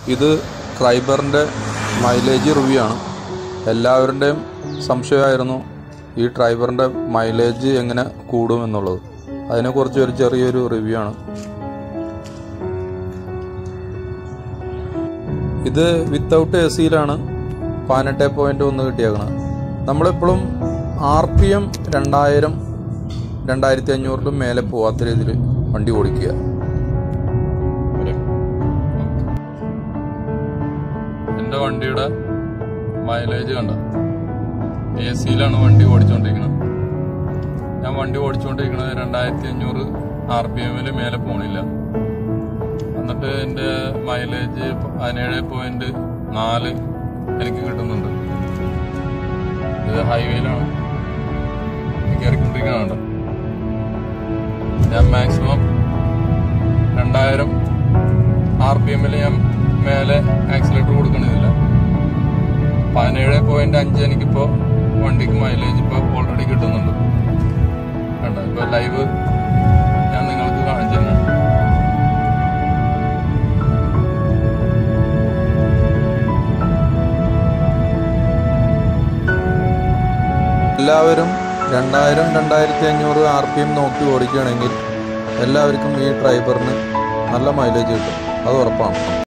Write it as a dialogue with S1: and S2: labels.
S1: ഇത് ട്രൈബറിൻ്റെ mileage review ആണ് എല്ലാവരുടെയും സംശയമായിരുന്നു ഈ ട്രൈബറിൻ്റെ മൈലേജ് എങ്ങനെ കൂടും എന്നുള്ളത് അതിനെക്കുറിച്ച് ഒരു ചെറിയൊരു റിവ്യൂ ആണ് ഇത് വിത്തൗട്ട് എ സിയിലാണ് പതിനെട്ട് പോയിന്റ് ഒന്ന് കിട്ടിയേക്കണത് നമ്മളെപ്പോഴും ആർ പി എം രണ്ടായിരം രണ്ടായിരത്തി അഞ്ഞൂറിലും മേലെ പോവാത്ത രീതിയിൽ വണ്ടി ഓടിക്കുക എൻ്റെ വണ്ടിയുടെ മൈലേജ് കണ്ട എ സിയിലാണ് വണ്ടി ഓടിച്ചുകൊണ്ടിരിക്കുന്നത് ഞാൻ വണ്ടി ഓടിച്ചുകൊണ്ടിരിക്കുന്നത് രണ്ടായിരത്തി അഞ്ഞൂറ് ആർ പി എമ്മിൽ മേലെ പോണില്ല എന്നിട്ട് എൻ്റെ മൈലേജ് പതിനേഴ് പോയിന്റ് നാല് എനിക്ക് കിട്ടുന്നുണ്ട് ഇത് ഹൈവേയിലാണ് കയറിക്കൊണ്ടിരിക്കുന്നുണ്ട് ഞാൻ മാക്സിമം രണ്ടായിരം ആർ പി എമ്മിൽ ഞാൻ മേലെ ആക്സിലേറ്റർ കൊടുക്കണമെന്നില്ല പതിനേഴ് പോയിന്റ് അഞ്ച് എനിക്കിപ്പോൾ വണ്ടിക്ക് മൈലേജ് ഇപ്പോൾ ഓൾറെഡി കിട്ടുന്നുണ്ട് കണ്ടോ ഇപ്പോൾ ലൈവ് ഞാൻ നിങ്ങൾക്ക് കാണിച്ചു തന്നെ എല്ലാവരും രണ്ടായിരം രണ്ടായിരത്തി അഞ്ഞൂറ് ആർ പി എം നോക്കി ഓടിക്കുകയാണെങ്കിൽ എല്ലാവർക്കും ഈ ഡ്രൈവറിന് നല്ല മൈലേജ് കിട്ടും അത് ഉറപ്പാണ്